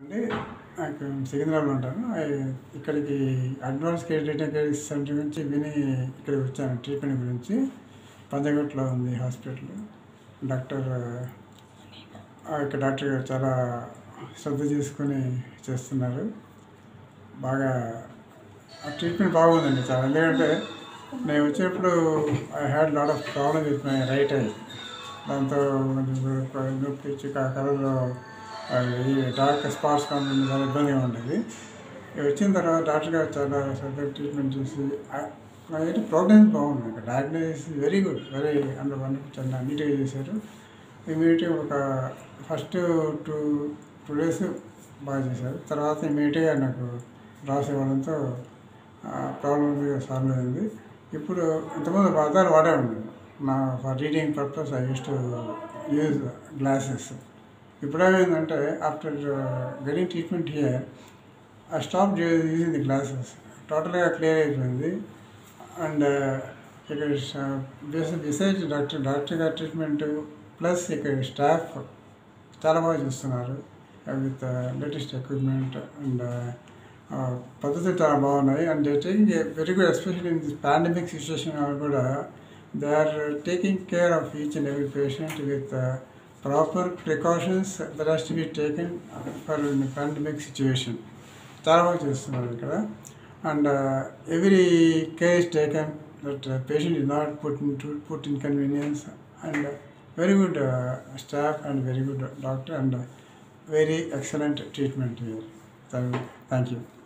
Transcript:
అంటే నాకు సికింద్రాబాద్లో ఉంటాను ఐ- ఇక్కడికి advance care return care centre గురించి విని ఇక్కడికి వచ్చాను ట్రీట్మెంట్ గురించి పంజగుట్లో ఉంది హాస్పిటల్ డాక్టర్ ఆ, ఇక్కడ డాక్టర్ గారు చాలా శ్రద్ధ తీసుకొని చేస్తున్నారు బాగా ఆ ట్రీట్మెంట్ బాగుందండి చాలా ఎందుకంటే నేను వచ్చేప్పుడు I had lot of problem with my right eye దాంతో కొంచెం నొప్పి ఇచ్చి కలర్లో ఈ డార్క్ స్పాట్స్ కాకుండా చాలా ఇబ్బందిగా ఉండేది ఇక వచ్చిన తర్వాత డాక్టర్ గారు చాలా శ్రద్ధ ట్రీట్మెంట్ చేసి అయితే ప్రోగ్రామ్స్ బాగుంది ఇక్కడ diagnosis very good very under one చాలా నీట్గా చేశారు ఇమీడియట్గా ఒక ఫస్ట్ టూ టూ డేస్ బాగా చేశారు తర్వాత ఇమీడియట్గా నాకు రాసి ఇవ్వడంతో ప్రాబ్లం సాల్వ్ అయింది ఇప్పుడు ఇంతకుముందు అద్దాలు వాడే ఉండేది నా for reading purpose I use to use glasses ఇప్పుడు ఏమైందంటే after getting treatment here I stop using the glasses టోటల్గా క్లియర్ అయిపోయింది అండ్ ఇక్కడ బిసైడ్స్ డాక్టర్ డాక్టర్ గారి ట్రీట్మెంట్ ప్లస్ ఇక్కడ స్టాఫ్ చాలా బాగా చూస్తున్నారు విత్ లేటెస్ట్ ఎక్విప్మెంట్ అండ్ పద్ధతులు చాలా బాగున్నాయి and they taking very good especially in this pandemic situation కూడా they are taking care of each and every patient with proper precautions that has to be taken for pandemic situation చాలా బాగా చేస్తున్నారు ఇక్కడ and every care is taken that patient is not put in to put inconvenience and very good staff and very good doctor and very excellent treatment here thank you